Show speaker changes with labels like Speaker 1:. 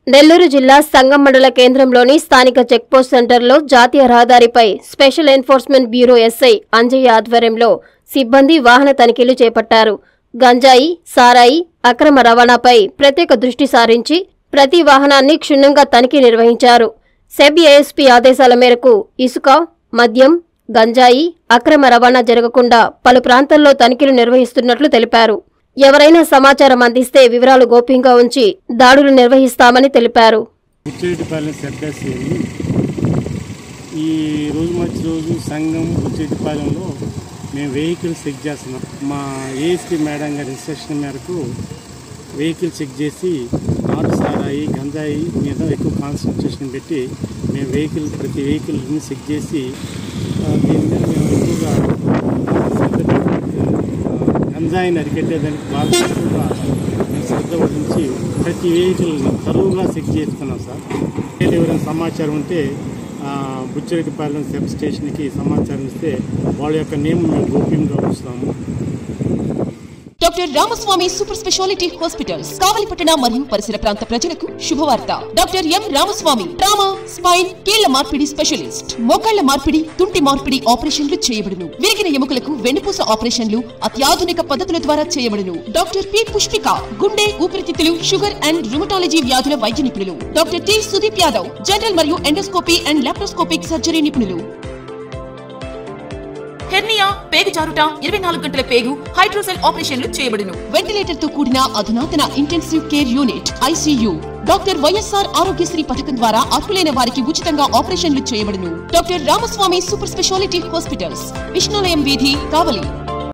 Speaker 1: నెల్లూరు జిల్లా సంగం మండల కేంద్రంలోని స్థానిక చెక్పోస్ట్ సెంటర్లో జాతీయ రహదారిపై special enforcement bureau SI Anjaiah ఆధ్వర్యంలో సిబ్బంది వాహన తనిఖీలు చేపట్టారు గంజాయి సారాయి అక్రమ రవాణాపై ప్రత్యేక దృష్టి సారించి ప్రతి వాహనాన్ని క్షుణ్ణంగా తనిఖీ నిర్వహించారు సెబ్ ఏఎస్పీ ఆదేశాల మేరకు ఇసుక మద్యం గంజాయి అక్రమ రవాణా జరగకుండా పలు ప్రాంతాల్లో తనిఖీలు నిర్వహిస్తున్నట్లు తెలిపారు ఎవరైనా సమాచారం అందిస్తే వివరాలు గోప్యంగా ఉంచి దాడులు నిర్వహిస్తామని తెలిపారు
Speaker 2: బుచ్చిరెడ్డిపాలెం సెడ్డాసి ఈ రోజు మంచి రోజు సంఘం బుచ్చిరెడ్డిపాలెంలో మేము వెహికల్ చెక్ చేస్తున్నాం మా ఏఎస్పీ మేడం గారి ఇన్స్ట్రక్షన్ మేరకు వెహికల్ చెక్ చేసి నాటు సారాయి గంజాయి మీద ఎక్కువ కాన్సన్ట్రేషన్ పెట్టి మేము వెహికల్ ప్రతి వెహికల్ని చెక్ చేసి ఆ, దీని మీద మేము ఎక్కువగా శ్రద్ధ పెట్టి, ఆ, గంజాయిని అరికట్టేదానికి బాగా ఎక్కువగా మేము శ్రద్ధ వహించి ప్రతి వెహికల్ని తరువుగా చెక్ చేస్తున్నాం సార్ ఎవరైనా సమాచారం ఉంటే ఆ, బుచ్చిరెడ్డిపాలెం సబ్ స్టేషన్కి సమాచారం ఇస్తే వాళ్ళ యొక్క నేమ్ మేము గోప్యంగా ఉంచుతాము
Speaker 3: doctor Ramaswamy super speciality hospitals కావలిపట్టణ మరియు పరిసర ప్రాంత ప్రజలకు శుభవార్త doctor M Ramaswamy trauma spine కీళ్ల మార్పిడి స్పెషలిస్ట్ మోకాళ్ల మార్పిడి తుంటి మార్పిడి ఆపరేషన్లు చేయబడును విరిగిన ఎముకలకు వెన్నుపూస ఆపరేషన్లు అత్యాధునిక పద్ధతుల ద్వారా చేయబడును డాక్టర్ పి పుష్పిక గుండె ఊపిరితిత్తులు షుగర్ అండ్ రుమటాలజీ వ్యాధుల వైద్య నిపుణులు doctor T Sudeep Yadav general మరియు ఎండోస్కోపీ అండ్ లాప్రోస్కోపిక్ సర్జరీ నిపుణులు హెర్నియా పేగు జారుట ఇరవై నాలుగు గంటల పేగు హైడ్రోసెల్ ఆపరేషన్లు చేయబడును వెంటిలేటర్ తో కూడిన అధునాతన intensive care unit ICU doctor YSR Aarogyasri పథకం ద్వారా అర్హులైన వారికి ఉచితంగా ఆపరేషన్లు చేయబడును doctor Ramaswamy super speciality hospitals Vishnulayam వీధి కావలి